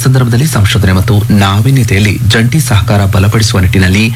ಸಂದರ್ಭದಲ್ಲಿ ಸಂಶೋಧನೆ ಮತ್ತು ನಾವೀನ್ಯತೆಯಲ್ಲಿ ಜಂಟಿ ಸಹಕಾರ ಬಲಪಡಿಸುವ ನಿಟ್ಟಿನಲ್ಲಿ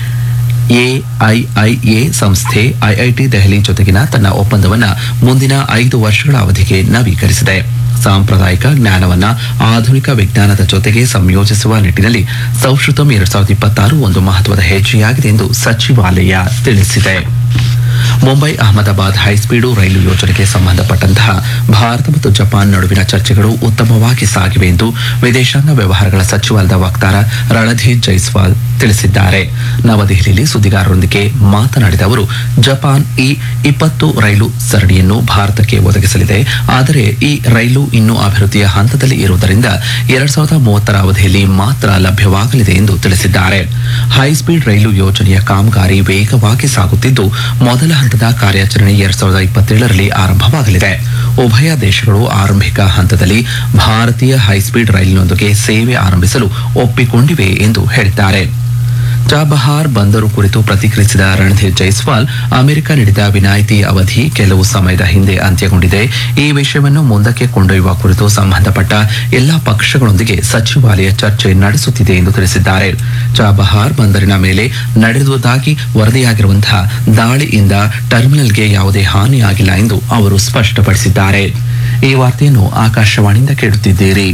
ಎಐಐಎ ಸಂಸ್ಥೆ ಐಐಟಿ ದೆಹಲಿ ಜೊತೆಗಿನ ತನ್ನ ಒಪ್ಪಂದವನ್ನ ಮುಂದಿನ ಐದು ವರ್ಷಗಳ ಅವಧಿಗೆ ನವೀಕರಿಸಿದೆ ಸಾಂಪ್ರದಾಯಿಕ ಜ್ಞಾನವನ್ನ ಆಧುನಿಕ ವಿಜ್ಞಾನದ ಜೊತೆಗೆ ಸಂಯೋಜಿಸುವ ನಿಟ್ಟಿನಲ್ಲಿ ಸೌಶ್ರುತಂ ಎರಡ್ ಸಾವಿರದ ಇಪ್ಪತ್ತಾರು ಒಂದು ಮಹತ್ವದ ಹೆಜ್ಜೆಯಾಗಿದೆ ಎಂದು ಸಚಿವಾಲಯ ತಿಳಿಸಿದೆ ಮುಂಬೈ ಅಹಮದಾಬಾದ್ ಹೈಸ್ಪೀಡು ರೈಲು ಯೋಜನೆಗೆ ಸಂಬಂಧಪಟ್ಟಂತಹ ಭಾರತ ಮತ್ತು ಜಪಾನ್ ನಡುವಿನ ಚರ್ಚೆಗಳು ಉತ್ತಮವಾಗಿ ಸಾಗಿವೆ ಎಂದು ವಿದೇಶಾಂಗ ವ್ಯವಹಾರಗಳ ಸಚಿವಾಲಯದ ವಕ್ತಾರ ರಣಧೀರ್ ಜೈಸ್ವಾಲ್ ತಿಳಿಸಿದ್ದಾರೆ ನವದೆಹಲಿಯಲ್ಲಿ ಸುದ್ದಿಗಾರರೊಂದಿಗೆ ಮಾತನಾಡಿದ ಅವರು ಜಪಾನ್ ಈ ಇಪ್ಪತ್ತು ರೈಲು ಸರಣಿಯನ್ನು ಭಾರತಕ್ಕೆ ಒದಗಿಸಲಿದೆ ಆದರೆ ಈ ರೈಲು ಇನ್ನೂ ಅಭಿವೃದ್ಧಿಯ ಹಂತದಲ್ಲಿ ಇರುವುದರಿಂದ ಎರಡ್ ಸಾವಿರದ ಮೂವತ್ತರ ಅವಧಿಯಲ್ಲಿ ಮಾತ್ರ ಲಭ್ಯವಾಗಲಿದೆ ಎಂದು ತಿಳಿಸಿದ್ದಾರೆ ಹೈಸ್ಪೀಡ್ ರೈಲು ಯೋಜನೆಯ ಕಾಮಗಾರಿ ವೇಗವಾಗಿ ಸಾಗುತ್ತಿದ್ದು ಮೊದಲ ಹಂತದ ಕಾರ್ಯಾಚರಣೆ ಎರಡ್ ಸಾವಿರದ ಇಪ್ಪತ್ತೇಳರಲ್ಲಿ ಆರಂಭವಾಗಲಿದೆ ಉಭಯ ದೇಶಗಳು ಆರಂಭಿಕ ಹಂತದಲ್ಲಿ ಭಾರತೀಯ ಹೈಸ್ಪೀಡ್ ರೈಲಿನೊಂದಿಗೆ ಸೇವೆ ಆರಂಭಿಸಲು ಒಪ್ಪಿಕೊಂಡಿವೆ ಎಂದು ಹೇಳಿದ್ದಾರೆ ಚಾಬಹಾರ್ ಬಂದರು ಕುರಿತು ಪ್ರತಿಕ್ರಿಯಿಸಿದ ರಣಧೀರ್ ಜೈಸ್ವಾಲ್ ಅಮೆರಿಕ ನೀಡಿದ ವಿನಾಯಿತಿ ಅವಧಿ ಕೆಲವು ಸಮಯದ ಹಿಂದೆ ಅಂತ್ಯಗೊಂಡಿದೆ ಈ ವಿಷಯವನ್ನು ಮುಂದಕ್ಕೆ ಕೊಂಡೊಯ್ಯುವ ಕುರಿತು ಸಂಬಂಧಪಟ್ಟ ಎಲ್ಲಾ ಪಕ್ಷಗಳೊಂದಿಗೆ ಸಚಿವಾಲಯ ಚರ್ಚೆ ನಡೆಸುತ್ತಿದೆ ಎಂದು ತಿಳಿಸಿದ್ದಾರೆ ಚಾಬಹಾರ್ ಬಂದರಿನ ಮೇಲೆ ನಡೆದುದಾಗಿ ವರದಿಯಾಗಿರುವಂತಹ ದಾಳಿಯಿಂದ ಟರ್ಮಿನಲ್ಗೆ ಯಾವುದೇ ಹಾನಿಯಾಗಿಲ್ಲ ಎಂದು ಅವರು ಸ್ಪಷ್ಟಪಡಿಸಿದ್ದಾರೆ ಈ ವಾರ್ತೆಯನ್ನು ಆಕಾಶವಾಣಿಯಿಂದ ಕೇಳುತ್ತಿದ್ದೀರಿ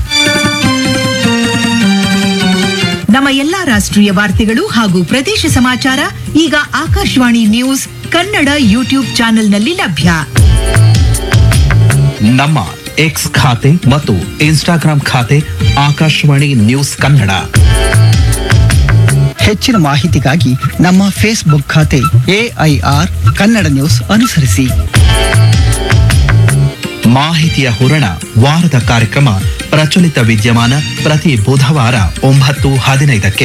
ನಮ್ಮ ಎಲ್ಲಾ ರಾಷ್ಟ್ರೀಯ ವಾರ್ತೆಗಳು ಹಾಗೂ ಪ್ರದೇಶ ಸಮಾಚಾರ ಈಗ ಆಕಾಶವಾಣಿ ನ್ಯೂಸ್ ಕನ್ನಡ ಯೂಟ್ಯೂಬ್ ಚಾನೆಲ್ನಲ್ಲಿ ಲಭ್ಯ ನಮ್ಮ ಎಕ್ಸ್ ಖಾತೆ ಮತ್ತು ಇನ್ಸ್ಟಾಗ್ರಾಂ ಖಾತೆ ಆಕಾಶವಾಣಿ ನ್ಯೂಸ್ ಕನ್ನಡ ಹೆಚ್ಚಿನ ಮಾಹಿತಿಗಾಗಿ ನಮ್ಮ ಫೇಸ್ಬುಕ್ ಖಾತೆ ಎಐಆರ್ ಕನ್ನಡ ನ್ಯೂಸ್ ಅನುಸರಿಸಿ ಮಾಹಿತಿಯ ಹೂರಣ ವಾರದ ಕಾರ್ಯಕ್ರಮ ಪ್ರಚಲಿತ ವಿದ್ಯಮಾನ ಪ್ರತಿ ಬುಧವಾರ ಒಂಬತ್ತು ಹದಿನೈದಕ್ಕೆ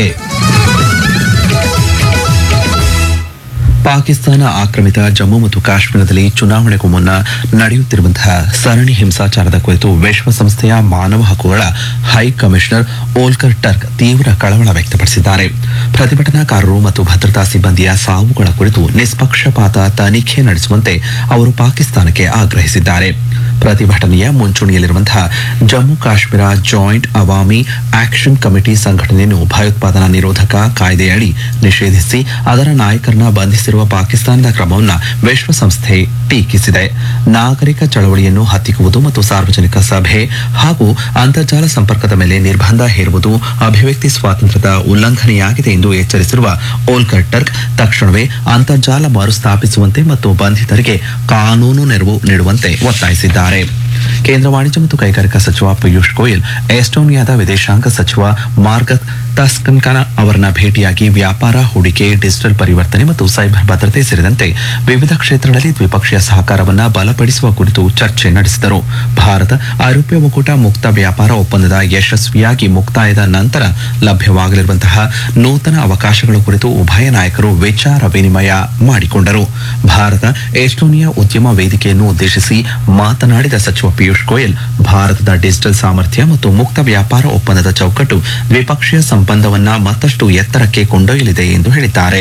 ಪಾಕಿಸ್ತಾನ ಆಕ್ರಮಿತ ಜಮ್ಮು ಮತ್ತು ಕಾಶ್ಮೀರದಲ್ಲಿ ಚುನಾವಣೆಗೂ ಮುನ್ನ ನಡೆಯುತ್ತಿರುವಂತಹ ಸರಣಿ ಹಿಂಸಾಚಾರದ ಕುರಿತು ವಿಶ್ವಸಂಸ್ಥೆಯ ಮಾನವ ಹಕ್ಕುಗಳ ಹೈ ಕಮಿಷನರ್ ಓಲ್ಕರ್ ಟರ್ಕ್ ತೀವ್ರ ಕಳವಳ ವ್ಯಕ್ತಪಡಿಸಿದ್ದಾರೆ ಪ್ರತಿಭಟನಾಕಾರರು ಮತ್ತು ಭದ್ರತಾ ಸಿಬ್ಬಂದಿಯ ಸಾವುಗಳ ಕುರಿತು ನಿಷ್ಪಕ್ಷಪಾತ ತನಿಖೆ ನಡೆಸುವಂತೆ ಅವರು ಪಾಕಿಸ್ತಾನಕ್ಕೆ ಆಗ್ರಹಿಸಿದ್ದಾರೆ ಪ್ರತಿಭಟನೆಯ ಮುಂಚೂಣಿಯಲ್ಲಿರುವಂತಹ Jammu Kashmir joint Awami action committee ಸಂಘಟನೆಯನ್ನು ಭಯೋತ್ಪಾದನಾ ನಿರೋಧಕ ಕಾಯ್ದೆಯಡಿ ನಿಷೇಧಿಸಿ ಅದರ ನಾಯಕರನ್ನ ಬಂಧಿಸಿರುವ ಪಾಕಿಸ್ತಾನದ ಕ್ರಮವನ್ನು ವಿಶ್ವಸಂಸ್ಥೆ ಟೀಕಿಸಿದೆ ನಾಗರಿಕ ಚಳವಳಿಯನ್ನು ಹತ್ತಿಕ್ಕುವುದು ಮತ್ತು ಸಾರ್ವಜನಿಕ ಸಭೆ ಹಾಗೂ ಅಂತರ್ಜಾಲ ಸಂಪರ್ಕದ ಮೇಲೆ ನಿರ್ಬಂಧ ಹೇರುವುದು ಅಭಿವ್ಯಕ್ತಿ ಸ್ವಾತಂತ್ರ್ಯದ ಉಲ್ಲಂಘನೆಯಾಗಿದೆ ಎಂದು ಎಚ್ಚರಿಸಿರುವ ಓಲ್ಕರ್ ಟರ್ಕ್ ತಕ್ಷಣವೇ ಅಂತರ್ಜಾಲ ಮರುಸ್ಥಾಪಿಸುವಂತೆ ಮತ್ತು ಬಂಧಿತರಿಗೆ ಕಾನೂನು ನೆರವು ನೀಡುವಂತೆ ಒತ್ತಾಯಿಸಿದ್ದಾರೆ ಕೇಂದ್ರ ವಾಣಿಜ್ಯ ಮತ್ತು ಕೈಗಾರಿಕಾ ಸಚಿವ ಪಿಯೂಷ್ ಗೋಯಲ್ ಎಸ್ಟೋನಿಯಾದ ವಿದೇಶಾಂಗ ಸಚಿವ ಮಾರ್ಗತ್ ತಸ್ಕನ್ಕನ ಅವರನ್ನ ಭೇಟಿಯಾಗಿ ವ್ಯಾಪಾರ ಹೂಡಿಕೆ ಡಿಜಿಟಲ್ ಪರಿವರ್ತನೆ ಮತ್ತು ಸೈಬರ್ ಭದ್ರತೆ ಸೇರಿದಂತೆ ವಿವಿಧ ಕ್ಷೇತ್ರಗಳಲ್ಲಿ ದ್ವಿಪಕ್ಷೀಯ ಸಹಕಾರವನ್ನ ಬಲಪಡಿಸುವ ಕುರಿತು ಚರ್ಚೆ ನಡೆಸಿದರು ಭಾರತ ಐರೋಪ್ಯ ಒಕ್ಕೂಟ ಮುಕ್ತ ವ್ಯಾಪಾರ ಒಪ್ಪಂದದ ಯಶಸ್ವಿಯಾಗಿ ಮುಕ್ತಾಯದ ನಂತರ ಲಭ್ಯವಾಗಲಿರುವಂತಹ ನೂತನ ಅವಕಾಶಗಳ ಕುರಿತು ಉಭಯ ನಾಯಕರು ವಿಚಾರ ವಿನಿಮಯ ಮಾಡಿಕೊಂಡರು ಭಾರತ ಎಸ್ಟೋನಿಯಾ ಉದ್ಯಮ ವೇದಿಕೆಯನ್ನು ಉದ್ದೇಶಿಸಿ ಮಾತನಾಡಿದ ಸಚಿವ ಪಿಯೂಷ್ ಗೋಯಲ್ ಭಾರತದ ಡಿಜಿಟಲ್ ಸಾಮರ್ಥ್ಯ ಮತ್ತು ಮುಕ್ತ ವ್ಯಾಪಾರ ಒಪ್ಪಂದದ ಚೌಕಟ್ಟು ದ್ವಿಪಕ್ಷೀಯ ಸಂಬಂಧವನ್ನ ಮತ್ತಷ್ಟು ಎತ್ತರಕ್ಕೆ ಕೊಂಡೊಯ್ಯಲಿದೆ ಎಂದು ಹೇಳಿದ್ದಾರೆ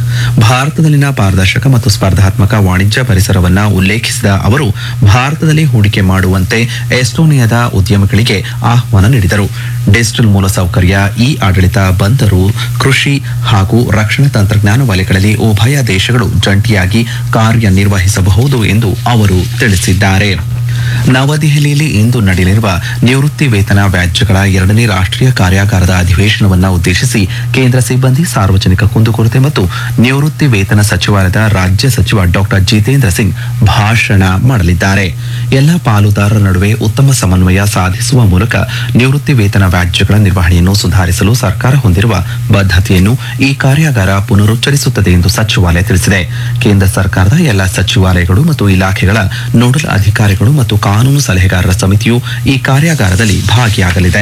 ಭಾರತದಲ್ಲಿನ ಪಾರದರ್ಶಕ ಮತ್ತು ಸ್ಪರ್ಧಾತ್ಮಕ ವಾಣಿಜ್ಯ ಪರಿಸರವನ್ನ ಉಲ್ಲೇಖಿಸಿದ ಅವರು ಭಾರತದಲ್ಲಿ ಹೂಡಿಕೆ ಮಾಡುವಂತೆ ಎಸ್ಟೋನಿಯಾದ ಉದ್ಯಮಿಗಳಿಗೆ ಆಹ್ವಾನ ನೀಡಿದರು ಡಿಜಿಟಲ್ ಮೂಲಸೌಕರ್ಯ ಇ ಆಡಳಿತ ಬಂದರು ಕೃಷಿ ಹಾಗೂ ರಕ್ಷಣಾ ತಂತ್ರಜ್ಞಾನ ವಲಯಗಳಲ್ಲಿ ಉಭಯ ದೇಶಗಳು ಜಂಟಿಯಾಗಿ ಕಾರ್ಯನಿರ್ವಹಿಸಬಹುದು ಎಂದು ಅವರು ತಿಳಿಸಿದ್ದಾರೆ ನವದೆಹಲಿಯಲ್ಲಿ ಇಂದು ನಡೆಯಲಿರುವ ನಿವೃತ್ತಿ ವೇತನ ವ್ಯಾಜ್ಯಗಳ ಎರಡನೇ ರಾಷ್ಟ್ರೀಯ ಕಾರ್ಯಾಗಾರದ ಅಧಿವೇಶನವನ್ನ ಉದ್ದೇಶಿಸಿ ಕೇಂದ್ರ ಸಿಬ್ಬಂದಿ ಸಾರ್ವಜನಿಕ ಕುಂದುಕೊರತೆ ಮತ್ತು ನಿವೃತ್ತಿ ವೇತನ ಸಚಿವಾಲಯದ ರಾಜ್ಯ ಸಚಿವ ಡಾಕ್ಟರ್ ಜಿತೇಂದ್ರ ಸಿಂಗ್ ಭಾಷಣ ಮಾಡಲಿದ್ದಾರೆ ಎಲ್ಲ ಪಾಲುದಾರರ ನಡುವೆ ಉತ್ತಮ ಸಮನ್ವಯ ಸಾಧಿಸುವ ಮೂಲಕ ನಿವೃತ್ತಿ ವೇತನ ವ್ಯಾಜ್ಯಗಳ ನಿರ್ವಹಣೆಯನ್ನು ಸುಧಾರಿಸಲು ಸರ್ಕಾರ ಹೊಂದಿರುವ ಬದ್ಧತೆಯನ್ನು ಈ ಕಾರ್ಯಾಗಾರ ಪುನರುಚ್ಚರಿಸುತ್ತದೆ ಎಂದು ಸಚಿವಾಲಯ ತಿಳಿಸಿದೆ ಕೇಂದ್ರ ಸರ್ಕಾರದ ಎಲ್ಲ ಸಚಿವಾಲಯಗಳು ಮತ್ತು ಇಲಾಖೆಗಳ ನೋಡಲ್ ಅಧಿಕಾರಿಗಳು ಮತ್ತು ಕಾನೂನು ಸಲಹೆಗಾರರ ಸಮಿತಿಯು ಈ ಕಾರ್ಯಾಗಾರದಲ್ಲಿ ಭಾಗಿಯಾಗಲಿದೆ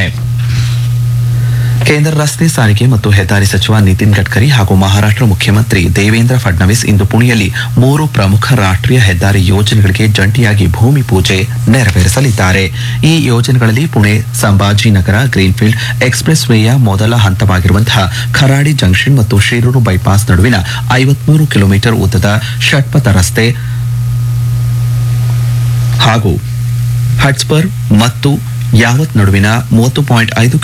ಕೇಂದ್ರ ರಸ್ತೆ ಸಾರಿಗೆ ಮತ್ತು ಹೆದ್ದಾರಿ ಸಚಿವ ನಿತಿನ್ ಗಡ್ಕರಿ ಹಾಗೂ ಮಹಾರಾಷ್ಟ್ರ ಮುಖ್ಯಮಂತ್ರಿ ದೇವೇಂದ್ರ ಫಡ್ನವೀಸ್ ಇಂದು ಪುಣೆಯಲ್ಲಿ ಮೂರು ಪ್ರಮುಖ ರಾಷ್ಟ್ರೀಯ ಹೆದ್ದಾರಿ ಯೋಜನೆಗಳಿಗೆ ಜಂಟಿಯಾಗಿ ಭೂಮಿ ಪೂಜೆ ನೆರವೇರಿಸಲಿದ್ದಾರೆ ಈ ಯೋಜನೆಗಳಲ್ಲಿ ಪುಣೆ ಸಂಭಾಜಿನಗರ ಗ್ರೀನ್ಫೀಲ್ಡ್ ಎಕ್ಸ್ಪ್ರೆಸ್ ವೇಯ ಮೊದಲ ಹಂತವಾಗಿರುವಂತಹ ಖರಾಡಿ ಜಂಕ್ಷನ್ ಮತ್ತು ಶಿರೂರು ಬೈಪಾಸ್ ನಡುವಿನ ಐವತ್ಮೂರು ಕಿಲೋಮೀಟರ್ ಉದ್ದದ ಷಟ್ಪಥ ರಸ್ತೆ ಹಾಗೂ ಹಟ್ಸ್ಪರ್ ಮತ್ತು ಯಾವತ್ ನಡುವಿನ ಮೂವತ್ತು ಪಾಯಿಂಟ್ ಐದು